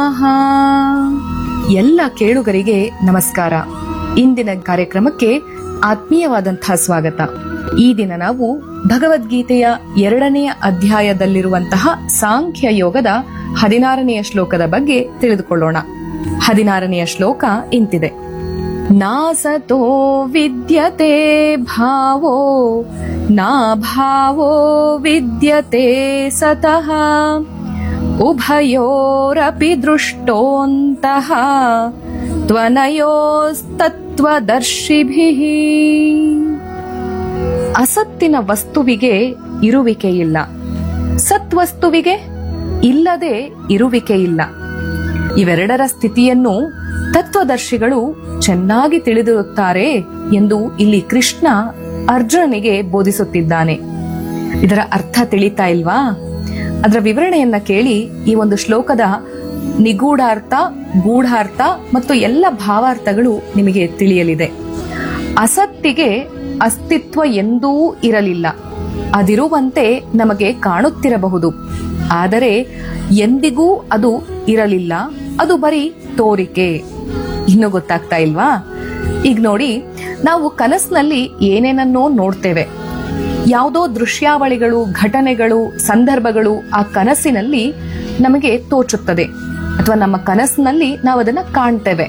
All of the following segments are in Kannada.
ನಮಃ ಎಲ್ಲ ಕೇಳುಗರಿಗೆ ನಮಸ್ಕಾರ ಇಂದಿನ ಕಾರ್ಯಕ್ರಮಕ್ಕೆ ಆತ್ಮೀಯವಾದಂತಹ ಸ್ವಾಗತ ಈ ದಿನ ನಾವು ಭಗವದ್ಗೀತೆಯ ಎರಡನೆಯ ಅಧ್ಯಾಯದಲ್ಲಿರುವಂತಹ ಸಾಂಖ್ಯ ಯೋಗದ ಹದಿನಾರನೆಯ ಶ್ಲೋಕದ ಬಗ್ಗೆ ತಿಳಿದುಕೊಳ್ಳೋಣ ಹದಿನಾರನೆಯ ಶ್ಲೋಕ ಇಂತಿದೆ ನಾಸತೋ ವಿದ್ಯತೆ ಭಾವೋ ನಾಭಾವೋ ವಿದ್ಯತೆ ಸತಃ ಉಭಯೋರಪಿ ದೃಷ್ಟೋಂತಹ ತ್ವನಯೋಸ್ತತ್ವದರ್ಶಿಭಿಃ ಅಸತ್ತಿನ ವಸ್ತುವಿಗೆ ಇರುವಿಕೆಯಿಲ್ಲ ಸತ್ವಸ್ತುವಿಗೆ ಇಲ್ಲದೆ ಇರುವಿಕೆಯಿಲ್ಲ ಇವೆರಡರ ಸ್ಥಿತಿಯನ್ನು ತತ್ವದರ್ಶಿಗಳು ಚೆನ್ನಾಗಿ ತಿಳಿದಿರುತ್ತಾರೆ ಎಂದು ಇಲ್ಲಿ ಕೃಷ್ಣ ಅರ್ಜುನನಿಗೆ ಬೋಧಿಸುತ್ತಿದ್ದಾನೆ ಇದರ ಅರ್ಥ ತಿಳಿತಾ ಇಲ್ವಾ ಅದರ ವಿವರಣೆಯನ್ನ ಕೇಳಿ ಈ ಒಂದು ಶ್ಲೋಕದ ನಿಗೂಢಾರ್ಥ ಗೂಢಾರ್ಥ ಮತ್ತು ಎಲ್ಲ ಭಾವಾರ್ಥಗಳು ನಿಮಗೆ ತಿಳಿಯಲಿದೆ ಅಸತ್ತಿಗೆ ಅಸ್ತಿತ್ವ ಎಂದೂ ಇರಲಿಲ್ಲ ಅದಿರುವಂತೆ ನಮಗೆ ಕಾಣುತ್ತಿರಬಹುದು ಆದರೆ ಎಂದಿಗೂ ಅದು ಇರಲಿಲ್ಲ ಅದು ಬರೀ ತೋರಿಕೆ ಇನ್ನು ಗೊತ್ತಾಗ್ತಾ ಇಲ್ವಾ ಈಗ ನೋಡಿ ನಾವು ಕನಸಿನಲ್ಲಿ ಏನೇನನ್ನೋ ನೋಡ್ತೇವೆ ಯಾವುದೋ ದೃಶ್ಯಾವಳಿಗಳು ಘಟನೆಗಳು ಸಂದರ್ಭಗಳು ಆ ಕನಸಿನಲ್ಲಿ ನಮಗೆ ತೋಚುತ್ತದೆ ಅಥವಾ ನಮ್ಮ ಕನಸಿನಲ್ಲಿ ನಾವು ಅದನ್ನ ಕಾಣ್ತೇವೆ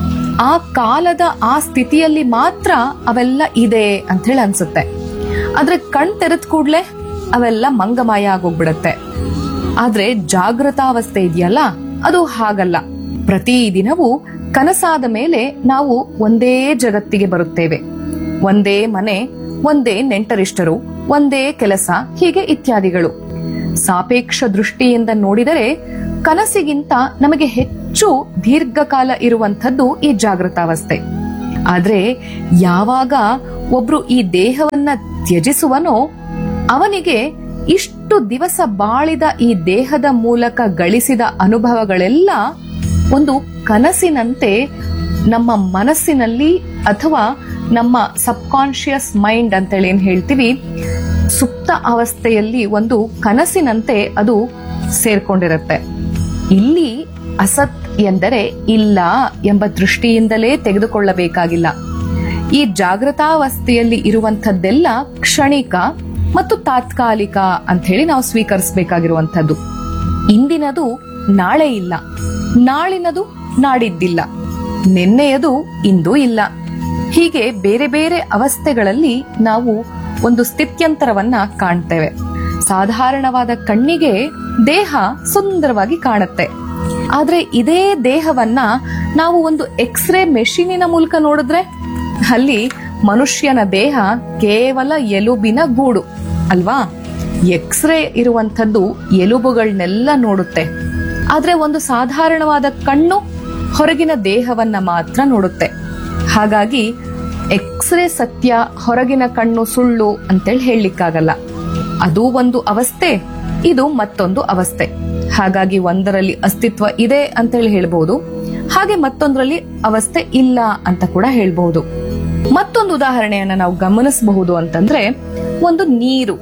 ಆ ಕಾಲದ ಆ ಸ್ಥಿತಿಯಲ್ಲಿ ಮಾತ್ರ ಅವೆಲ್ಲ ಇದೆ ಅಂತ ಹೇಳಿ ಅನ್ಸುತ್ತೆ ಆದ್ರೆ ಕಣ್ ತೆರೆದ ಕೂಡ್ಲೆ ಅವೆಲ್ಲ ಮಂಗಮಾಯ ಆಗೋಗ್ಬಿಡತ್ತೆ ಆದ್ರೆ ಜಾಗೃತಾವಸ್ಥೆ ಇದೆಯಲ್ಲ ಅದು ಹಾಗಲ್ಲ ಪ್ರತಿ ದಿನವೂ ಕನಸಾದ ಮೇಲೆ ನಾವು ಒಂದೇ ಜಗತ್ತಿಗೆ ಬರುತ್ತೇವೆ ಒಂದೇ ಮನೆ ಒಂದೇ ನೆಂಟರಿಷ್ಟರು ಒಂದೇ ಕೆಲಸ ಹೀಗೆ ಇತ್ಯಾದಿಗಳು ಸಾಪೇಕ್ಷ ದೃಷ್ಟಿಯಿಂದ ನೋಡಿದರೆ ಕನಸಿಗಿಂತ ನಮಗೆ ಹೆಚ್ಚು ದೀರ್ಘಕಾಲ ಇರುವಂಥದ್ದು ಈ ಜಾಗೃತಾವಸ್ಥೆ ಆದ್ರೆ ಯಾವಾಗ ಒಬ್ರು ಈ ದೇಹವನ್ನ ತ್ಯಜಿಸುವನೋ ಅವನಿಗೆ ಇಷ್ಟು ದಿವಸ ಬಾಳಿದ ಈ ದೇಹದ ಮೂಲಕ ಗಳಿಸಿದ ಅನುಭವಗಳೆಲ್ಲ ಒಂದು ಕನಸಿನಂತೆ ನಮ್ಮ ಮನಸ್ಸಿನಲ್ಲಿ ಅಥವಾ ನಮ್ಮ ಸಬ್ಕಾನ್ಶಿಯಸ್ ಮೈಂಡ್ ಅಂತೇಳಿ ಏನ್ ಹೇಳ್ತೀವಿ ಸುಪ್ತ ಅವಸ್ಥೆಯಲ್ಲಿ ಒಂದು ಕನಸಿನಂತೆ ಅದು ಸೇರ್ಕೊಂಡಿರುತ್ತೆ ಇಲ್ಲಿ ಅಸತ್ ಎಂದರೆ ಇಲ್ಲ ಎಂಬ ದೃಷ್ಟಿಯಿಂದಲೇ ತೆಗೆದುಕೊಳ್ಳಬೇಕಾಗಿಲ್ಲ ಈ ಜಾಗೃತಾವಸ್ಥೆಯಲ್ಲಿ ಇರುವಂತದ್ದೆಲ್ಲ ಕ್ಷಣಿಕ ಮತ್ತು ತಾತ್ಕಾಲಿಕ ಅಂತ ಹೇಳಿ ನಾವು ಸ್ವೀಕರಿಸಬೇಕಾಗಿರುವಂತದ್ದು ಇಂದಿನದು ನಾಳೆ ಇಲ್ಲ ನಾಳಿನದು ನಾಡಿದ್ದಿಲ್ಲ ನಿನ್ನೆಯದು ಇಂದು ಇಲ್ಲ ಹೀಗೆ ಬೇರೆ ಬೇರೆ ಅವಸ್ಥೆಗಳಲ್ಲಿ ನಾವು ಒಂದು ಸ್ಥಿತ್ಯಂತರವನ್ನ ಕಾಣ್ತೇವೆ ಸಾಧಾರಣವಾದ ಕಣ್ಣಿಗೆ ದೇಹ ಸುಂದರವಾಗಿ ಕಾಣುತ್ತೆ ಆದ್ರೆ ಇದೇ ದೇಹವನ್ನ ನಾವು ಒಂದು ಎಕ್ಸ್ರೇ ಮೆಷಿನಿನ ಮೂಲಕ ನೋಡಿದ್ರೆ ಅಲ್ಲಿ ಮನುಷ್ಯನ ದೇಹ ಕೇವಲ ಎಲುಬಿನ ಗೂಡು ಅಲ್ವಾ ಎಕ್ಸ್ರೇ ಇರುವಂತದ್ದು ಎಲುಬುಗಳನ್ನೆಲ್ಲ ನೋಡುತ್ತೆ ಆದ್ರೆ ಒಂದು ಸಾಧಾರಣವಾದ ಕಣ್ಣು ಹೊರಗಿನ ದೇಹವನ್ನ ಮಾತ್ರ ನೋಡುತ್ತೆ ಹಾಗಾಗಿ ಎಕ್ಸ್ರೇ ಸತ್ಯ ಹೊರಗಿನ ಕಣ್ಣು ಸುಳ್ಳು ಅಂತೇಳಿ ಹೇಳಲಿಕ್ಕಾಗಲ್ಲ ಅದು ಒಂದು ಅವಸ್ಥೆ ಇದು ಮತ್ತೊಂದು ಅವಸ್ಥೆ ಹಾಗಾಗಿ ಒಂದರಲ್ಲಿ ಅಸ್ತಿತ್ವ ಇದೆ ಅಂತೇಳಿ ಹೇಳ್ಬಹುದು ಹಾಗೆ ಮತ್ತೊಂದರಲ್ಲಿ ಅವಸ್ಥೆ ಇಲ್ಲ ಅಂತ ಕೂಡ ಹೇಳ್ಬಹುದು ಮತ್ತೊಂದು ಉದಾಹರಣೆಯನ್ನ ನಾವು ಗಮನಿಸಬಹುದು ಅಂತಂದ್ರೆ ಒಂದು ನೀರು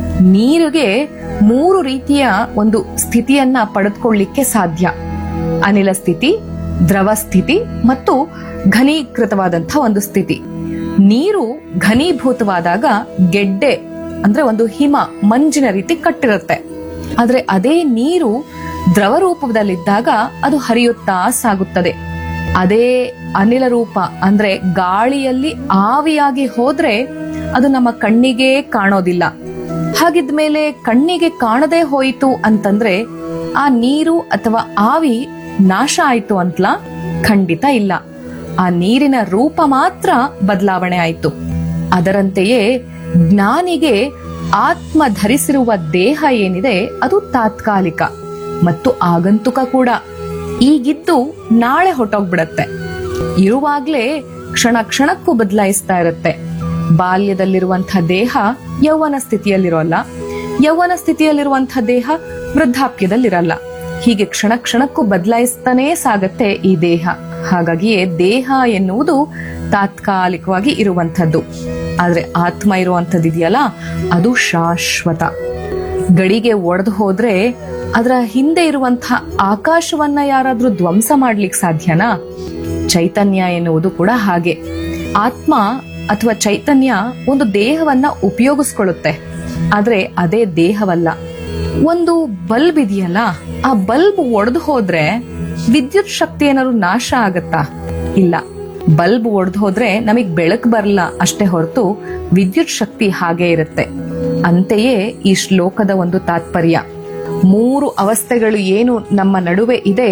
ನೀರಿಗೆ ಮೂರು ರೀತಿಯ ಒಂದು ಸ್ಥಿತಿಯನ್ನ ಪಡೆದುಕೊಳ್ಳಿಕ್ಕೆ ಸಾಧ್ಯ ಅನಿಲ ಸ್ಥಿತಿ ದ್ರವ ಸ್ಥಿತಿ ಮತ್ತು ಘನೀಕೃತವಾದಂತಹ ಒಂದು ಸ್ಥಿತಿ ನೀರು ಘನೀಭೂತವಾದಾಗ ಗೆಡ್ಡೆ ಅಂದ್ರೆ ಒಂದು ಹಿಮ ಮಂಜಿನ ರೀತಿ ಕಟ್ಟಿರುತ್ತೆ ಆದ್ರೆ ಅದೇ ನೀರು ದ್ರವ ರೂಪದಲ್ಲಿದ್ದಾಗ ಅದು ಹರಿಯುತ್ತಾ ಸಾಗುತ್ತದೆ ಅದೇ ಅನಿಲ ರೂಪ ಅಂದ್ರೆ ಗಾಳಿಯಲ್ಲಿ ಆವಿಯಾಗಿ ಹೋದ್ರೆ ಅದು ನಮ್ಮ ಕಣ್ಣಿಗೆ ಕಾಣೋದಿಲ್ಲ ಹಾಗಿದ್ಮೇಲೆ ಕಣ್ಣಿಗೆ ಕಾಣದೇ ಹೋಯಿತು ಅಂತಂದ್ರೆ ಆ ನೀರು ಅಥವಾ ಆವಿ ನಾಶ ಆಯ್ತು ಅಂತಲಾ ಖಂಡಿತ ಇಲ್ಲ ಆ ನೀರಿನ ರೂಪ ಮಾತ್ರ ಬದಲಾವಣೆ ಆಯ್ತು ಅದರಂತೆಯೇ ಜ್ಞಾನಿಗೆ ಆತ್ಮ ಧರಿಸಿರುವ ದೇಹ ಏನಿದೆ ಅದು ತಾತ್ಕಾಲಿಕ ಮತ್ತು ಆಗಂತುಕ ಕೂಡ ಈಗಿದ್ದು ನಾಳೆ ಹೊಟ್ಟೋಗ್ಬಿಡತ್ತೆ ಇರುವಾಗ್ಲೇ ಕ್ಷಣ ಕ್ಷಣಕ್ಕೂ ಬದಲಾಯಿಸ್ತಾ ಇರುತ್ತೆ ಬಾಲ್ಯದಲ್ಲಿರುವಂತಹ ದೇಹ ಯೌವನ ಸ್ಥಿತಿಯಲ್ಲಿರೋಲ್ಲ ಯೌವನ ಸ್ಥಿತಿಯಲ್ಲಿರುವಂತಹ ದೇಹ ವೃದ್ಧಾಪ್ಯದಲ್ಲಿರಲ್ಲ ಹೀಗೆ ಕ್ಷಣ ಕ್ಷಣಕ್ಕೂ ಬದಲಾಯಿಸ್ತಾನೇ ಸಾಗತ್ತೆ ಈ ದೇಹ ಹಾಗಾಗಿಯೇ ದೇಹ ಎನ್ನುವುದು ತಾತ್ಕಾಲಿಕವಾಗಿ ಇರುವಂಥದ್ದು ಆದ್ರೆ ಆತ್ಮ ಇರುವಂಥದ್ದು ಇದೆಯಲ್ಲ ಅದು ಶಾಶ್ವತ ಗಡಿಗೆ ಒಡೆದು ಹೋದ್ರೆ ಅದರ ಹಿಂದೆ ಇರುವಂತಹ ಆಕಾಶವನ್ನ ಯಾರಾದ್ರೂ ಧ್ವಂಸ ಮಾಡ್ಲಿಕ್ಕೆ ಸಾಧ್ಯನಾ ಚೈತನ್ಯ ಎನ್ನುವುದು ಕೂಡ ಹಾಗೆ ಆತ್ಮ ಅಥವಾ ಚೈತನ್ಯ ಒಂದು ದೇಹವನ್ನ ಉಪಯೋಗಿಸ್ಕೊಳ್ಳುತ್ತೆ ಆದ್ರೆ ಅದೇ ದೇಹವಲ್ಲ ಒಂದು ಬಲ್ಬ್ ಇದೆಯಲ್ಲ ಆ ಬಲ್ಬ್ ಒಡೆದು ಹೋದ್ರೆ ವಿದ್ಯುತ್ ಶಕ್ತಿ ಏನಾದ್ರು ನಾಶ ಆಗತ್ತಾ ಇಲ್ಲ ಬಲ್ಬ್ ಒಡೆದು ಹೋದ್ರೆ ನಮಗ್ ಬೆಳಕು ಬರಲ್ಲ ಅಷ್ಟೇ ಹೊರತು ವಿದ್ಯುತ್ ಶಕ್ತಿ ಹಾಗೆ ಇರುತ್ತೆ ಅಂತೆಯೇ ಈ ಶ್ಲೋಕದ ಒಂದು ತಾತ್ಪರ್ಯ ಮೂರು ಅವಸ್ಥೆಗಳು ಏನು ನಮ್ಮ ನಡುವೆ ಇದೆ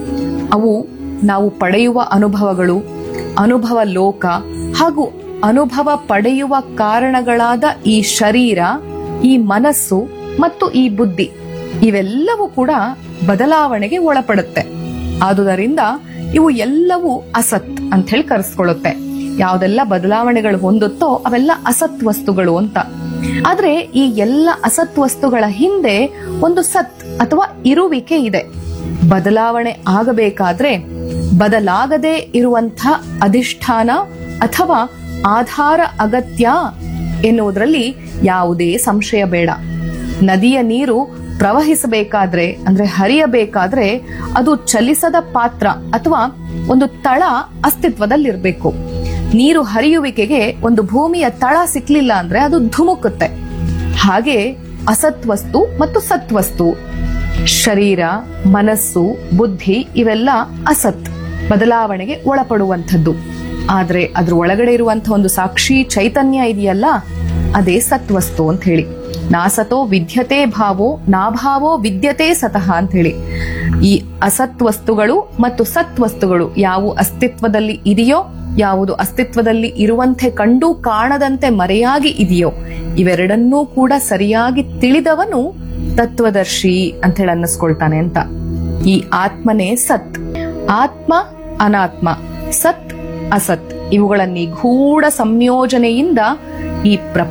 ಅವು ನಾವು ಪಡೆಯುವ ಅನುಭವಗಳು ಅನುಭವ ಲೋಕ ಹಾಗೂ ಅನುಭವ ಪಡೆಯುವ ಕಾರಣಗಳಾದ ಈ ಶರೀರ ಈ ಮನಸ್ಸು ಮತ್ತು ಈ ಬುದ್ಧಿ ಇವೆಲ್ಲವೂ ಕೂಡ ಬದಲಾವಣೆಗೆ ಒಳಪಡುತ್ತೆ ಆದುದರಿಂದ ಇವು ಎಲ್ಲವೂ ಅಸತ್ ಅಂತ ಹೇಳಿ ಕರೆಸ್ಕೊಳ್ಳುತ್ತೆ ಯಾವ್ದೆಲ್ಲ ಬದಲಾವಣೆಗಳು ಹೊಂದುತ್ತೋ ಅವೆಲ್ಲ ಅಸತ್ ವಸ್ತುಗಳು ಅಂತ ಆದ್ರೆ ಈ ಎಲ್ಲ ಅಸತ್ ವಸ್ತುಗಳ ಹಿಂದೆ ಒಂದು ಸತ್ ಅಥವಾ ಇರುವಿಕೆ ಇದೆ ಬದಲಾವಣೆ ಆಗಬೇಕಾದ್ರೆ ಬದಲಾಗದೆ ಇರುವಂಥ ಅಧಿಷ್ಠಾನ ಅಥವಾ ಆಧಾರ ಅಗತ್ಯ ಎನ್ನುವುದರಲ್ಲಿ ಯಾವುದೇ ಸಂಶಯ ಬೇಡ ನದಿಯ ನೀರು ಪ್ರವಹಿಸಬೇಕಾದ್ರೆ ಅಂದ್ರೆ ಹರಿಯಬೇಕಾದ್ರೆ ಅದು ಚಲಿಸದ ಪಾತ್ರ ಅಥವಾ ಒಂದು ತಳ ಅಸ್ತಿತ್ವದಲ್ಲಿರ್ಬೇಕು ನೀರು ಹರಿಯುವಿಕೆಗೆ ಒಂದು ಭೂಮಿಯ ತಳ ಸಿಕ್ಲಿಲ್ಲ ಅಂದ್ರೆ ಅದು ಧುಮುಕುತ್ತೆ ಹಾಗೆ ಅಸತ್ವಸ್ತು ಮತ್ತು ಸತ್ವಸ್ತು ಶರೀರ ಮನಸ್ಸು ಬುದ್ಧಿ ಇವೆಲ್ಲ ಅಸತ್ ಬದಲಾವಣೆಗೆ ಒಳಪಡುವಂಥದ್ದು ಆದ್ರೆ ಅದ್ರ ಒಳಗಡೆ ಇರುವಂತಹ ಒಂದು ಸಾಕ್ಷಿ ಚೈತನ್ಯ ಇದೆಯಲ್ಲ ಅದೇ ಸತ್ವಸ್ತು ಅಂತ ಹೇಳಿ ನಾಸತೋ ವಿದ್ಯತೆ ಭಾವೋ ನಾಭಾವೋ ವಿದ್ಯತೆ ಸತಃ ಅಂತ ಹೇಳಿ ಈ ಅಸತ್ವಸ್ತುಗಳು ಮತ್ತು ಸತ್ವಸ್ತುಗಳು ಯಾವ ಅಸ್ತಿತ್ವದಲ್ಲಿ ಇದೆಯೋ ಯಾವುದು ಅಸ್ತಿತ್ವದಲ್ಲಿ ಇರುವಂತೆ ಕಂಡು ಕಾಣದಂತೆ ಮರೆಯಾಗಿ ಇದೆಯೋ ಇವೆರಡನ್ನೂ ಕೂಡ ಸರಿಯಾಗಿ ತಿಳಿದವನು ತತ್ವದರ್ಶಿ ಅಂತ ಹೇಳಿ ಅನ್ನಿಸ್ಕೊಳ್ತಾನೆ ಅಂತ ಈ ಆತ್ಮನೇ ಸತ್ ಆತ್ಮ ಅನಾತ್ಮ ಸತ್ ಅಸತ್ ಇವುಗಳ ನಿಗೂಢ ಸಂಯೋಜನೆಯಿಂದ ಈ ಪ್ರಪಂಚ